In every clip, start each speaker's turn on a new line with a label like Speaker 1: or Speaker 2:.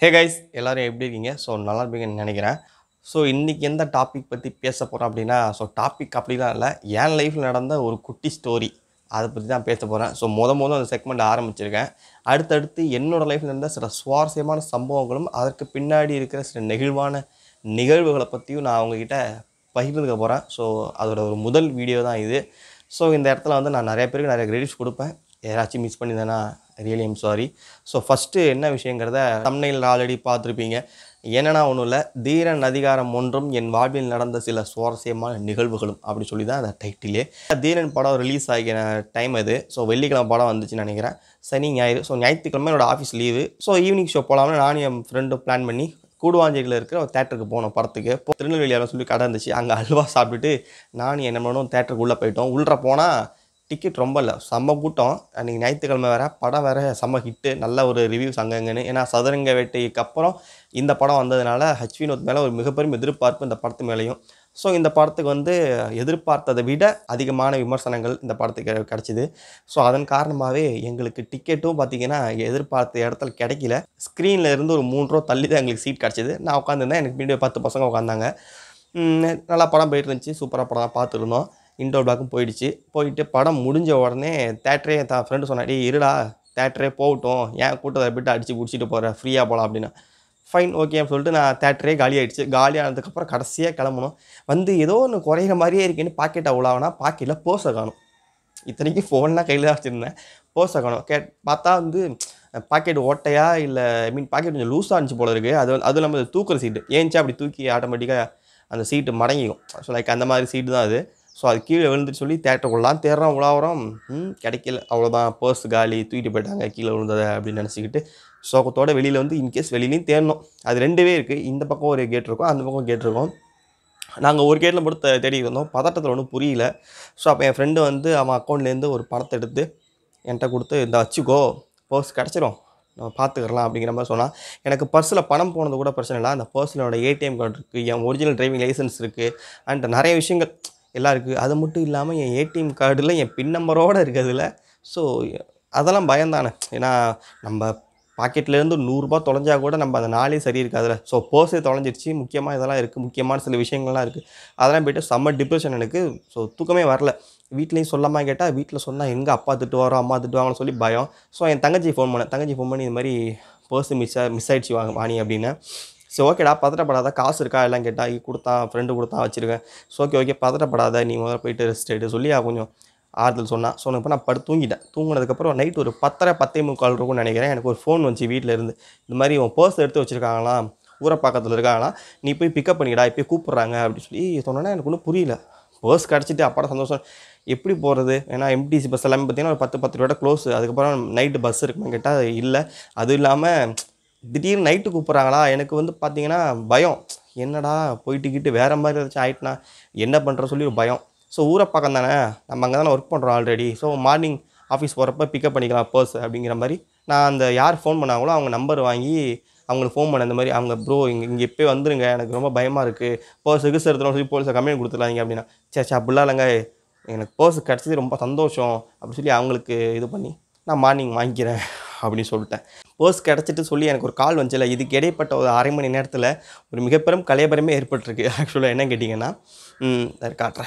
Speaker 1: hey guys எல்லாரும் எப்படி இருக்கீங்க ஸோ நல்லா இருப்பீங்கன்னு நினைக்கிறேன் ஸோ இன்றைக்கி எந்த டாபிக் பற்றி பேச போகிறோம் அப்படின்னா ஸோ டாபிக் அப்படிலாம் இல்லை என் லைஃப்பில் நடந்த ஒரு குட்டி ஸ்டோரி அதை பற்றி தான் பேச போகிறேன் ஸோ முத முத அந்த செக்மெண்ட் ஆரம்பிச்சிருக்கேன் அடுத்தடுத்து என்னோடய லைஃப்பில் இருந்த சில சுவாரஸ்யமான சம்பவங்களும் அதற்கு பின்னாடி இருக்கிற சில நெகிழ்வான நிகழ்வுகளை பற்றியும் நான் அவங்கக்கிட்ட பகிர்ந்துக்க போகிறேன் ஸோ அதோட ஒரு முதல் வீடியோ தான் இது ஸோ இந்த இடத்துல வந்து நான் நிறைய பேருக்கு நிறைய கிரெடிட்ஸ் கொடுப்பேன் யாராச்சும் மிஸ் பண்ணியிருந்தேன்னா really um sorry so first என்ன விஷயங்கிறத தமிழில் ஆல்ரெடி பார்த்துருப்பீங்க என்னன்னா ஒன்றும் இல்லை தீரன் அதிகாரம் ஒன்றும் என் வாழ்வில் நடந்த சில சுவாரஸ்யமான நிகழ்வுகளும் அப்படி சொல்லி தான் அந்த டைட்டிலே தீரன் படம் ரிலீஸ் ஆகின டைம் அது ஸோ வெள்ளிக்கிழமை படம் வந்துச்சுன்னு நினைக்கிறேன் சனி ஞாயிறு ஸோ ஞாயிற்றுக்கிழமை என்னோட office leave so evening show போகலாம்னு நானும் என் ஃப்ரெண்டும் பிளான் பண்ணி கூடுவாஞ்சேரியில் இருக்கிற ஒரு தேட்டருக்கு போனோம் படத்துக்கு இப்போ திருநெல்வேலியால் சொல்லி கடை இருந்துச்சு அங்கே அல்வா சாப்பிட்டுட்டு நானும் என்ன பண்ணோம் தேட்டருக்கு உள்ளே போயிட்டோம் உள்ளே போனால் டிக்கெட் ரொம்ப இல்லை செம்ம கூட்டம் அன்றைக்கி ஞாயிற்றுக்கிழமை வேறு படம் வேறு செம்ம ஹிட்டு நல்ல ஒரு ரிவ்யூஸ் அங்கங்கன்னு ஏன்னா சதுரங்க வேட்டைக்கு அப்புறம் இந்த படம் வந்ததுனால ஹச் வினோத் மேலே ஒரு மிகப்பெரும் எதிர்பார்ப்பு இந்த படத்து மேலேயும் ஸோ இந்த படத்துக்கு வந்து எதிர்பார்த்ததை விட அதிகமான விமர்சனங்கள் இந்த படத்துக்கு கிடச்சிது ஸோ அதன் காரணமாகவே எங்களுக்கு டிக்கெட்டும் பார்த்திங்கன்னா எதிர்பார்த்த இடத்துல கிடைக்கல ஸ்க்ரீனில் இருந்து ஒரு மூணு ரூபா தள்ளி தான் எங்களுக்கு சீட் கிடச்சிது நான் உட்காந்துருந்தேன் எனக்கு பின்னாடி பத்து பசங்க உட்காந்தாங்க ம், நல்லா படம் போயிட்டு இருந்துச்சு சூப்பராக படம் பார்த்துருந்தோம் இன்டோர் பிளாக்கும் போயிடுச்சு போயிட்டு படம் முடிஞ்ச உடனே தேட்டரே தான் ஃப்ரெண்டு சொன்னாடி இருடா தேட்டரே போகட்டும் ஏன் கூட்டத்தை விட்டு அடித்து பிடிச்சிட்டு போகிறேன் ஃப்ரீயாக போகலாம் அப்படின்னு ஃபைன் ஓகேன்னு சொல்லிட்டு நான் தேட்டரே காலி ஆயிடுச்சு காலி ஆனதுக்கப்புறம் கடைசியாக கிளம்பணும் வந்து ஏதோ ஒன்று குறையிற மாதிரியே இருக்கேன்னு பாக்கெட் அவ்வளோனா பாக்கெட்டில் போஸை காணும் இத்தனைக்கும் ஃபோன்லாம் கையில் தான் வச்சுருந்தேன் போஸை காணும் கே பார்த்தா வந்து பாக்கெட் ஓட்டையா இல்லை ஐ மீன் பாக்கெட் கொஞ்சம் லூஸாக இருந்துச்சு போல இருக்குது அது வந்து- அதுவும் இல்லாமல் அது தூக்குற சீட்டு ஏன்ச்சா அப்படி தூக்கி ஆட்டோமேட்டிக்காக அந்த சீட்டு மடங்கிக்கும் ஸோ லைக் அந்த மாதிரி சீட்டு தான் அது ஸோ அது கீழே விழுந்துட்டு சொல்லி தேட்டருக்குள்ளாம் தேடுறோம் உலாவரம் ம் கிடைக்கல அவ்வளோதான் பர்ஸ் காலி தூக்கிட்டு போயிட்டாங்க கீழே விழுந்ததை அப்படின்னு நினச்சிக்கிட்டு சோகத்தோட வெளியில் வந்து இன்கேஸ் வெளியிலையும் தேடணும் அது ரெண்டுவே இருக்குது இந்த பக்கம் ஒரு கேட் இருக்கும் அந்த பக்கம் கேட் இருக்கும் நாங்கள் ஒரு கேட்டில் மட்டும் தே- தேடிட்டு இருந்தோம் பதட்டத்தில் ஒன்றும் புரியல ஸோ அப்போ என் ஃப்ரெண்டு வந்து அவன் அக்கௌண்ட்லேருந்து ஒரு பணத்தை எடுத்து என்கிட்ட கொடுத்து இந்த வச்சுக்கோ பர்ஸ் கிடச்சிரும் நம்ம பார்த்துக்கலாம் அப்படிங்கிற மாதிரி சொன்னான் எனக்கு பர்ஸில் பணம் போனது கூட பிரச்சனை இல்லை அந்த பர்ஸில் என்னோட ஏடிஎம் கார்டு இருக்குது என் ஒரிஜினல் டிரைவிங் லைசன்ஸ் இருக்குது அண்ட் நிறைய விஷயங்கள் எல்லாம் இருக்குது அது மட்டும் இல்லாமல் என் ஏடிஎம் கார்டில் என் பின் நம்பரோடு இருக்கிறதுல ஸோ அதெல்லாம் பயம்தானே ஏன்னா நம்ம பாக்கெட்லேருந்து நூறுரூபா தொலைஞ்சா கூட நம்ம அந்த நாளே சரி இருக்காதுல்ல ஸோ பர்ஸே தொலைஞ்சிருச்சு முக்கியமாக இதெல்லாம் இருக்குது முக்கியமான சில விஷயங்கள்லாம் இருக்குது அதெல்லாம் போயிட்டு செம்ம டிப்ரெஷன் எனக்கு ஸோ தூக்கமே வரல வீட்லேயும் சொல்லாமல் கேட்டால் வீட்டில் சொன்னால் எங்கே அப்பா திட்டுவாரோ அம்மா திட்டுவாங்கன்னு சொல்லி பயம் ஸோ என் தங்கச்சி ஃபோன் பண்ணேன் தங்கச்சி ஃபோன் பண்ணி இந்த மாதிரி பர்ஸ் மிஸ் மிஸ் ஆயிடுச்சு வாங்க வாணி அப்படின்னு சரி ஓகேடா பதட்டப்படாத காசு இருக்கா எல்லாம் கேட்டால் கொடுத்தான் ஃப்ரெண்டு கொடுத்தான் வச்சுருக்கேன் ஸோ ஓகே ஓகே பதட்டப்படாத நீ முதல்ல போயிட்டு ரெஸ்ட் எடு சொல்லி அவ கொஞ்சம் ஆறுதல் சொன்னான் ஸோ இப்போ நான் படுத்து தூங்கிட்டேன் தூங்கினதுக்கப்புறம் நைட் ஒரு பத்தரை பத்தே முக்கால் இருக்கும்னு நினைக்கிறேன் எனக்கு ஒரு ஃபோன் வந்துச்சு வீட்டில் இருந்து இந்த மாதிரி உன் பர்ஸ் எடுத்து வச்சுருக்காங்களாம் ஊரை பக்கத்தில் இருக்காங்களாம் நீ போய் பிக்கப் பண்ணிக்கடா இப்போ கூப்பிட்றாங்க அப்படின்னு சொல்லி சொன்னோன்னே எனக்கு ஒன்றும் புரியல பர்ஸ் கிடச்சிட்டு அப்பாட சந்தோஷம் எப்படி போகிறது ஏன்னா எம்டிசி பஸ் எல்லாமே பார்த்தீங்கன்னா ஒரு பத்து பத்து ரூபா க்ளோஸ் அதுக்கப்புறம் நைட்டு பஸ் இருக்குமா கேட்டால் இல்லை அதுவும் இல்லாமல் திடீர்னு நைட்டு கூப்பிட்றாங்களா எனக்கு வந்து பார்த்தீங்கன்னா பயம் என்னடா போயிட்டுக்கிட்டு வேறு மாதிரி ஏதாச்சும் ஆயிட்டுனா என்ன பண்ணுற சொல்லி ஒரு பயம் ஸோ ஊரை பக்கம் தானே நம்ம அங்கே தானே ஒர்க் பண்ணுறோம் ஆல்ரெடி ஸோ மார்னிங் ஆஃபீஸ் போகிறப்ப பிக்கப் பண்ணிக்கலாம் பர்ஸ் அப்படிங்கிற மாதிரி நான் அந்த யார் ஃபோன் பண்ணாங்களோ அவங்க நம்பர் வாங்கி அவங்களுக்கு ஃபோன் பண்ண இந்த மாதிரி அவங்க ப்ரோ இங்கே இங்கே இப்போ வந்துருங்க எனக்கு ரொம்ப பயமாக இருக்குது பர்ஸ் எகு எடுத்துடும் சொல்லி போலீஸை கம்ப்ளைண்ட் கொடுத்துருலாங்க அப்படின்னா சே சே அப்படிலாம் இல்லைங்க எனக்கு பர்ஸ் கிடச்சது ரொம்ப சந்தோஷம் அப்படி சொல்லி அவங்களுக்கு இது பண்ணி நான் மார்னிங் வாங்கிக்கிறேன் அப்படின்னு சொல்லிட்டேன் பர்ஸ் கிடச்சிட்டு சொல்லி எனக்கு ஒரு கால் வந்துச்சுல இதுக்கு இடைப்பட்ட ஒரு அரை மணி நேரத்தில் ஒரு மிகப்பெரும் கலையபரமே ஏற்பட்டிருக்கு ஆக்சுவலாக என்ன கேட்டிங்கன்னா ம் அதை காட்டுறேன்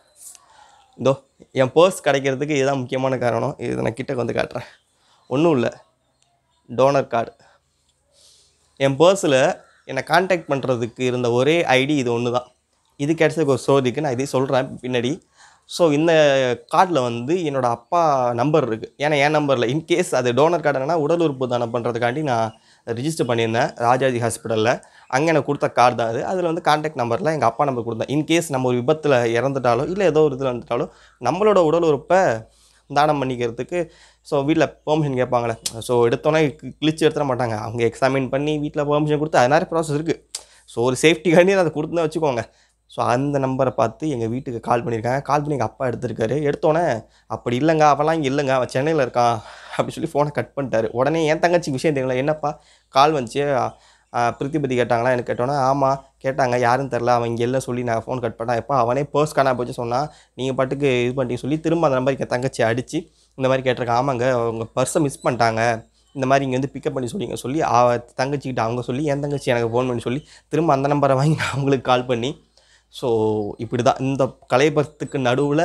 Speaker 1: இதோ என் பர்ஸ் கிடைக்கிறதுக்கு இதுதான் முக்கியமான காரணம் இது நான் கிட்டக்கு வந்து காட்டுறேன் ஒன்றும் இல்லை டோனர் கார்டு என் பர்ஸில் என்னை காண்டாக்ட் பண்ணுறதுக்கு இருந்த ஒரே ஐடி இது ஒன்று தான் இது கிடைச்சதுக்கு ஒரு சோதிக்கு நான் இதே சொல்கிறேன் பின்னாடி ஸோ இந்த கார்டில் வந்து என்னோட அப்பா நம்பர் இருக்குது ஏன்னா என் நம்பரில் இன்கேஸ் அது டோனர் கார்டு என்னன்னா உடல் உறுப்பு தானம் பண்ணுறதுக்காண்டி நான் ரிஜிஸ்டர் பண்ணியிருந்தேன் ராஜாஜி ஹாஸ்பிட்டலில் அங்கே எனக்கு கொடுத்த கார்டு தான் அது அதில் வந்து காண்டாக்ட் நம்பரில் எங்கள் அப்பா நம்பர் கொடுத்தேன் இன்கேஸ் நம்ம ஒரு விபத்தில் இறந்துட்டாலோ இல்லை ஏதோ ஒரு இதில் வந்துட்டாலோ நம்மளோட உடல் உறுப்பை தானம் பண்ணிக்கிறதுக்கு ஸோ வீட்டில் பெர்மிஷன் கேட்பாங்களே ஸோ எடுத்தோன்னே கி- கிழிச்சு எடுத்துட மாட்டாங்க அவங்க எக்ஸாமின் பண்ணி வீட்டில் பெர்மிஷன் கொடுத்து அது நிறைய ப்ராசஸ் இருக்குது ஸோ ஒரு சேஃப்டிக்காண்டி அதை கொடுத்து தான் வச்சுக்கோங்க ஸோ அந்த நம்பரை பார்த்து எங்கள் வீட்டுக்கு கால் பண்ணியிருக்காங்க கால் பண்ணி எங்கள் அப்பா எடுத்திருக்காரு எடுத்தோன்னே அப்படி இல்லைங்க அவெல்லாம் இங்கே இல்லைங்க அவன் சென்னையில் இருக்கான் அப்படி சொல்லி ஃபோனை கட் பண்ணிட்டாரு உடனே என் தங்கச்சி விஷயம் தெரியல என்னப்பா கால் வந்துச்சு ஆ, பிரித்தி பற்றி கேட்டாங்களா எனக்கு கேட்டோன்னே ஆமாம் கேட்டாங்க யாருன்னு தெரில அவன் இங்கே இல்லை சொல்லி நான் ஃபோன் கட் பண்ணேன் எப்போ அவனே பர்ஸ் காணா போச்சு சொன்னால் நீங்கள் பாட்டுக்கு இது பண்ணிட்டீங்க சொல்லி திரும்ப அந்த நம்பருக்கு என் தங்கச்சி அடித்து இந்த மாதிரி கேட்டிருக்கேன் ஆமாங்க அவங்க பர்ஸை மிஸ் பண்ணிட்டாங்க இந்த மாதிரி இங்கே வந்து பிக்கப் பண்ணி சொல்லிங்க சொல்லி அவ தங்கச்சிக்கிட்ட அவங்க சொல்லி என் தங்கச்சி எனக்கு ஃபோன் பண்ணி சொல்லி திரும்ப அந்த நம்பரை வாங்கி நான் அவங்களுக்கு கால் பண்ணி ஸோ இப்படி தான் இந்த கலைபரத்துக்கு நடுவில்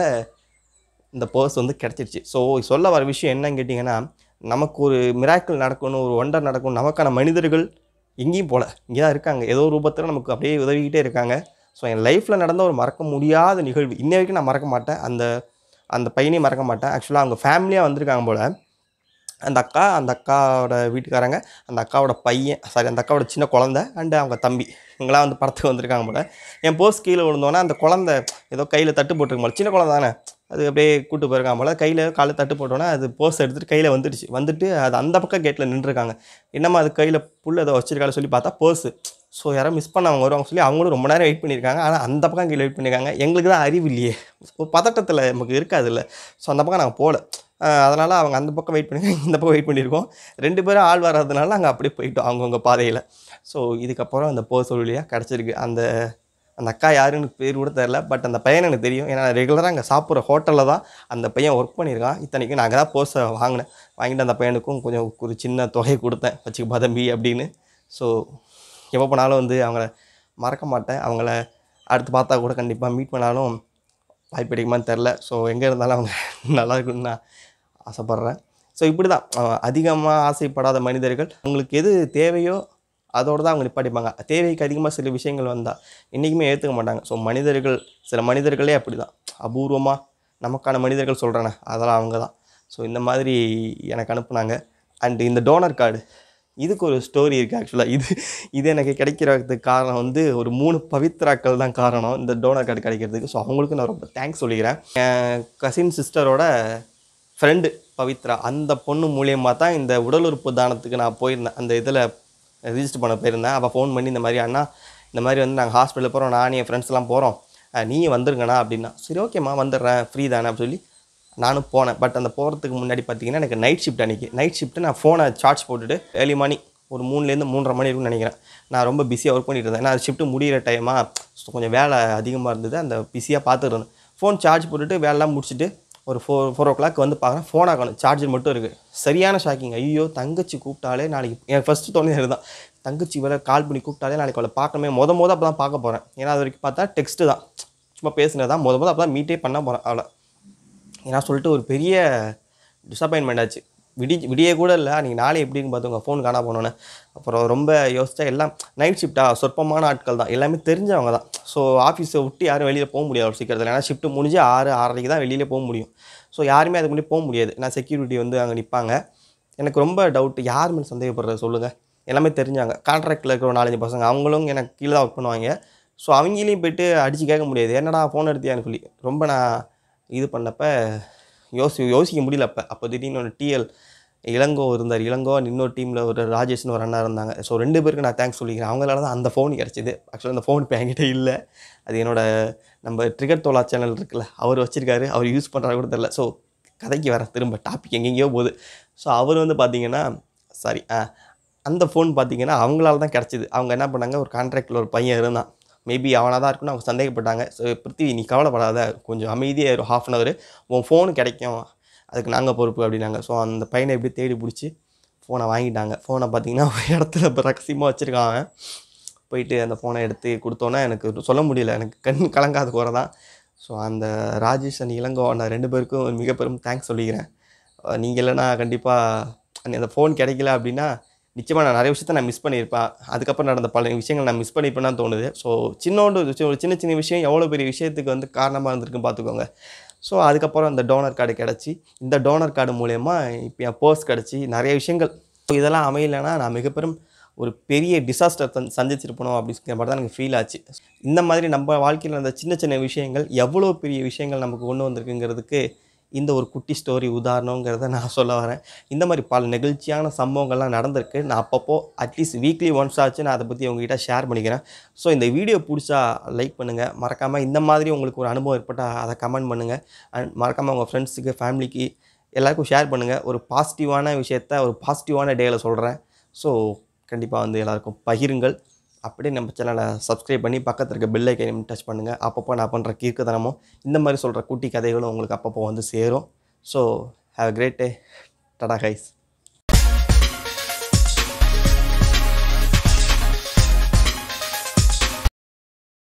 Speaker 1: இந்த பர்ஸ் வந்து கிடச்சிருச்சு ஸோ சொல்ல வர விஷயம் என்னன்னு கேட்டிங்கன்னா நமக்கு ஒரு மிராக்கிள் நடக்கணும் ஒரு ஒண்டர் நடக்கணும் நமக்கான மனிதர்கள் எங்கேயும் போல இங்கே தான் இருக்காங்க ஏதோ ஒரு ரூபத்தில் நமக்கு அப்படியே உதவிக்கிட்டே இருக்காங்க ஸோ என் லைஃப்பில் நடந்த ஒரு மறக்க முடியாத நிகழ்வு இன்ன வரைக்கும் நான் மறக்க மாட்டேன் அந்த அந்த பையனையும் மறக்க மாட்டேன் ஆக்சுவலாக அவங்க ஃபேமிலியாக வந்திருக்காங்க போல் அந்த அக்கா அந்த அக்காவோட வீட்டுக்காரங்க அந்த அக்காவோட பையன் சாரி அந்த அக்காவோட சின்ன குழந்த அண்டு அவங்க தம்பி இவங்களாம் வந்து படத்துக்கு வந்திருக்காங்க போல என் போஸ் கீழே விழுந்தோன்னே அந்த குழந்த ஏதோ கையில் தட்டு போட்டிருக்கும் போல சின்ன குழந்தை தானே அது அப்படியே கூட்டு போயிருக்காங்க போல கையில் காலை தட்டு போட்டோன்னே அது போஸ் எடுத்துகிட்டு கையில் வந்துடுச்சு வந்துட்டு அது அந்த பக்கம் கேட்டில் நின்றுருக்காங்க என்னம்மா அது கையில் புல் ஏதோ வச்சிருக்காங்க சொல்லி பார்த்தா பர்ஸு ஸோ யாரும் மிஸ் பண்ணவங்க வருவாங்க சொல்லி அவங்களும் ரொம்ப நேரம் வெயிட் பண்ணியிருக்காங்க ஆனால் அந்த பக்கம் கீழே வெயிட் பண்ணியிருக்காங்க எங்களுக்கு தான் அறிவு இல்லையே ஒரு பதட்டத்தில் நமக்கு இருக்காதுல்ல ஸோ அந்த பக்கம் நாங்கள் போகல அதனால் அவங்க அந்த பக்கம் வெயிட் பண்ணிருக்காங்க இந்த பக்கம் வெயிட் பண்ணியிருக்கோம் ரெண்டு பேரும் ஆள் வராதனால நாங்கள் அப்படியே போயிட்டோம் அவங்கவுங்க பாதையில் ஸோ இதுக்கப்புறம் அந்த பர்ஸ் வழியாக கிடச்சிருக்கு அந்த அந்த அக்கா யாருன்னு பேர் கூட தெரில பட் அந்த பையன் எனக்கு தெரியும் ஏன்னா ரெகுலராக அங்கே சாப்பிட்ற ஹோட்டலில் தான் அந்த பையன் ஒர்க் பண்ணியிருக்கான் இத்தனைக்கும் நான் அங்கே தான் பர்ஸை வாங்கினேன் வாங்கிட்டு அந்த பையனுக்கும் கொஞ்சம் ஒரு சின்ன தொகை கொடுத்தேன் வச்சுக்கப்பா தம்பி அப்படின்னு ஸோ எப்போ போனாலும் வந்து அவங்கள மறக்க மாட்டேன் அவங்கள அடுத்து பார்த்தா கூட கண்டிப்பாக மீட் பண்ணாலும் வாய்ப்பு கிடைக்குமான்னு தெரில ஸோ எங்கே இருந்தாலும் அவங்க நல்லா இருக்குன்னு நான் ஆசைப்பட்றேன் ஸோ இப்படி தான் அதிகமாக ஆசைப்படாத மனிதர்கள் அவங்களுக்கு எது தேவையோ அதோடு தான் அவங்க நிப்பாட்டிப்பாங்க தேவைக்கு அதிகமாக சில விஷயங்கள் வந்தால் என்றைக்குமே ஏற்றுக்க மாட்டாங்க ஸோ மனிதர்கள் சில மனிதர்களே அப்படி தான் அபூர்வமாக நமக்கான மனிதர்கள் சொல்கிறேனே அதெல்லாம் அவங்க தான் ஸோ இந்த மாதிரி எனக்கு அனுப்புனாங்க அண்டு இந்த டோனர் கார்டு இதுக்கு ஒரு ஸ்டோரி இருக்குது ஆக்சுவலாக இது இது எனக்கு கிடைக்கிறதுக்கு காரணம் வந்து ஒரு மூணு பவித்ராக்கள் தான் காரணம் இந்த டோனர் கார்டு கிடைக்கிறதுக்கு ஸோ அவங்களுக்கு நான் ரொம்ப தேங்க்ஸ் சொல்லிக்கிறேன் என் கசின் சிஸ்டரோட ஃப்ரெண்டு பவித்ரா அந்த பொண்ணு மூலியமாக தான் இந்த உடல் உறுப்பு தானத்துக்கு நான் போயிருந்தேன் அந்த இதில் ரிஜிஸ்டர் பண்ண போயிருந்தேன் அவள் ஃபோன் பண்ணி இந்த மாதிரி அண்ணா இந்த மாதிரி வந்து நாங்கள் ஹாஸ்பிட்டல் போகிறோம் நான் என் ஃப்ரெண்ட்ஸ்லாம் போகிறோம் நீயும் வந்துருங்கண்ணா அப்படின்னா சரி ஓகேம்மா வந்துடுறேன் ஃப்ரீ தானே அப்படின்னு சொல்லி நானும் போனேன் பட் அந்த போகிறதுக்கு முன்னாடி பார்த்தீங்கன்னா எனக்கு நைட் ஷிஃப்ட் அன்றைக்கி நைட் ஷிஃப்ட்டு நான் ஃபோனை சார்ஜ் போட்டுட்டு ஏர்லி மார்னிங் ஒரு மூணுலேருந்து மூன்றரை மணி இருக்கும்னு நினைக்கிறேன் நான் ரொம்ப பிஸியாக ஒர்க் பண்ணிட்டு இருந்தேன் ஏன்னா அது ஷிஃப்ட்டு முடிகிற டைமாக ஸோ கொஞ்சம் வேலை அதிகமாக இருந்தது அந்த பிஸியாக பார்த்துட்டு இருந்தேன் ஃபோன் சார்ஜ் போட்டுட்டு வேலைலாம் முடிச்சுட்டு ஒரு ஃபோர் ஃபோர் ஓ கிளாக் வந்து பார்க்குறேன் ஃபோன் ஆகணும் சார்ஜர் மட்டும் இருக்குது சரியான ஷாக்கிங் ஐயோ தங்கச்சி கூப்பிட்டாலே நாளைக்கு என் ஃபஸ்ட்டு தோணுது தான் தங்கச்சி வேலை கால் பண்ணி கூப்பிட்டாலே நாளைக்கு அவளை பார்க்கணுமே முத முத அப்போ தான் பார்க்க போகிறேன் ஏன்னா அது வரைக்கும் பார்த்தா டெக்ஸ்ட்டு தான் சும்மா பேசுனது தான் முத முத அப்போ தான் மீட்டே பண்ண போகிறேன் அவளை ஏன்னா சொல்லிட்டு ஒரு பெரிய டிசப்பாயின்மெண்ட் ஆச்சு விடி விடிய கூட இல்லை அன்றைக்கி நாளை எப்படின்னு பார்த்துங்க ஃபோன் காணா போனோன்னு அப்புறம் ரொம்ப யோசிச்சா எல்லாம் நைட் ஷிஃப்ட்டாக சொற்பமான ஆட்கள் தான் எல்லாமே தெரிஞ்சவங்க தான் ஸோ ஆஃபீஸை விட்டு யாரும் வெளியில் போக முடியாது ஒரு சீக்கிரத்தில் ஏன்னா ஷிஃப்ட்டு முடிஞ்சு ஆறு ஆறரைக்கு தான் வெளியிலே போக முடியும் ஸோ யாருமே அதுக்கு முன்னாடி போக முடியாது ஏன்னா செக்யூரிட்டி வந்து அங்கே நிற்பாங்க எனக்கு ரொம்ப டவுட் யார் மேலே சந்தேகப்படுறது சொல்லுங்கள் எல்லாமே தெரிஞ்சாங்க கான்ட்ராக்டில் இருக்கிற ஒரு நாலஞ்சு பசங்க அவங்களும் எனக்கு கீழே தான் ஒர்க் பண்ணுவாங்க ஸோ அவங்களையும் போயிட்டு அடித்து கேட்க முடியாது என்னடா ஃபோன் எடுத்தியான்னு சொல்லி ரொம்ப நான் இது பண்ணப்ப யோசி யோசிக்க முடியல அப்போ அப்போ திடீர்னு ஒரு டிஎல் இளங்கோ இருந்தார் இளங்கோ இன்னொரு டீமில் ஒரு ராஜேஷ்னு ஒரு அண்ணா இருந்தாங்க ஸோ ரெண்டு பேருக்கு நான் தேங்க்ஸ் சொல்லிக்கிறேன் அவங்களால தான் அந்த ஃபோன் கிடச்சிது ஆக்சுவலாக அந்த ஃபோன் இப்போ என்கிட்ட இல்லை அது என்னோட நம்ம ட்ரிகர் தோலா சேனல் இருக்குல்ல அவர் வச்சுருக்காரு அவர் யூஸ் பண்ணுறாரு கூட தெரில ஸோ கதைக்கு வரேன் திரும்ப டாபிக் எங்கெங்கேயோ போகுது ஸோ அவர் வந்து பார்த்தீங்கன்னா சாரி அந்த ஃபோன் பார்த்தீங்கன்னா அவங்களால தான் கிடச்சிது அவங்க என்ன பண்ணாங்க ஒரு கான்ட்ராக்டில் ஒரு பையன் இருந்தான் மேபி அவனாக தான் இருக்குன்னு அவங்க சந்தேகப்பட்டாங்க ஸோ பிருத்திவி நீ கவலைப்படாத கொஞ்சம் அமைதியாக ஒரு ஹாஃப் அன் ஹவர் உன் ஃபோன் கிடைக்கும் அதுக்கு நாங்கள் பொறுப்பு அப்படின்னாங்க ஸோ அந்த பையனை எப்படி தேடி பிடிச்சி ஃபோனை வாங்கிட்டாங்க ஃபோனை பார்த்தீங்கன்னா ஒரு இடத்துல இப்போ ரகசியமாக வச்சுருக்கான் அவன் போயிட்டு அந்த ஃபோனை எடுத்து கொடுத்தோன்னே எனக்கு சொல்ல முடியல எனக்கு கண் கலங்காத குறை தான் ஸோ அந்த ராஜேஷ் அண்ட் இளங்கோ அண்ணா ரெண்டு பேருக்கும் ஒரு மிக பெரும் தேங்க்ஸ் சொல்லிக்கிறேன் நீங்கள் இல்லைன்னா கண்டிப்பாக அந்த ஃபோன் கிடைக்கல அப்படின்னா நிச்சயமாக நான் நிறைய விஷயத்த நான் மிஸ் பண்ணியிருப்பேன் அதுக்கப்புறம் நடந்த பல விஷயங்கள் நான் மிஸ் பண்ணியிருப்பேன்னு தோணுது ஸோ சின்னோண்டு சி- ஒரு சின்ன சின்ன விஷயம் எவ்வளோ பெரிய விஷயத்துக்கு வந்து காரணமாக இருந்திருக்குன்னு பார்த்துக்கோங்க ஸோ அதுக்கப்புறம் அந்த டோனர் கார்டு கிடச்சி இந்த டோனர் கார்டு மூலயமா இப்போ என் பர்ஸ் கிடச்சி நிறைய விஷயங்கள் ஸோ இதெல்லாம் அமையலைன்னா நான் மிகப்பெரும் ஒரு பெரிய டிசாஸ்டர் தன் சந்திச்சிருப்பணும் அப்படிங்கிற மாதிரி தான் எனக்கு ஃபீல் ஆச்சு இந்த மாதிரி நம்ம வாழ்க்கையில் நடந்த சின்ன சின்ன விஷயங்கள் எவ்வளோ பெரிய விஷயங்கள் நமக்கு கொண்டு வந்திருக்குங்கிறதுக்கு இந்த ஒரு குட்டி ஸ்டோரி உதாரணங்கிறத நான் சொல்ல வரேன் இந்த மாதிரி பல நெகிழ்ச்சியான சம்பவங்கள்லாம் நடந்திருக்கு நான் அப்பப்போ அட்லீஸ்ட் வீக்லி ஒன்ஸ் ஆச்சு நான் அதை பற்றி உங்ககிட்ட ஷேர் பண்ணிக்கிறேன் ஸோ இந்த வீடியோ பிடிச்சா லைக் பண்ணுங்கள் மறக்காமல் இந்த மாதிரி உங்களுக்கு ஒரு அனுபவம் ஏற்பட்டால் அதை கமெண்ட் பண்ணுங்கள் அண்ட் மறக்காமல் உங்கள் ஃப்ரெண்ட்ஸுக்கு ஃபேமிலிக்கு எல்லாருக்கும் ஷேர் பண்ணுங்கள் ஒரு பாசிட்டிவான விஷயத்த ஒரு பாசிட்டிவான டேயில் சொல்கிறேன் ஸோ கண்டிப்பாக வந்து எல்லாருக்கும் பகிருங்கள் அப்படியே நம்ம சேனலை சப்ஸ்கிரைப் பண்ணி பக்கத்தில் இருக்க பெல் ஐக்கனையும் டச் பண்ணுங்கள் அப்பப்போ நான் பண்ணுற கீர்க்கதனமும் இந்த மாதிரி சொல்கிற குட்டி கதைகளும் உங்களுக்கு அப்பப்போ வந்து சேரும் so have a great day tata guys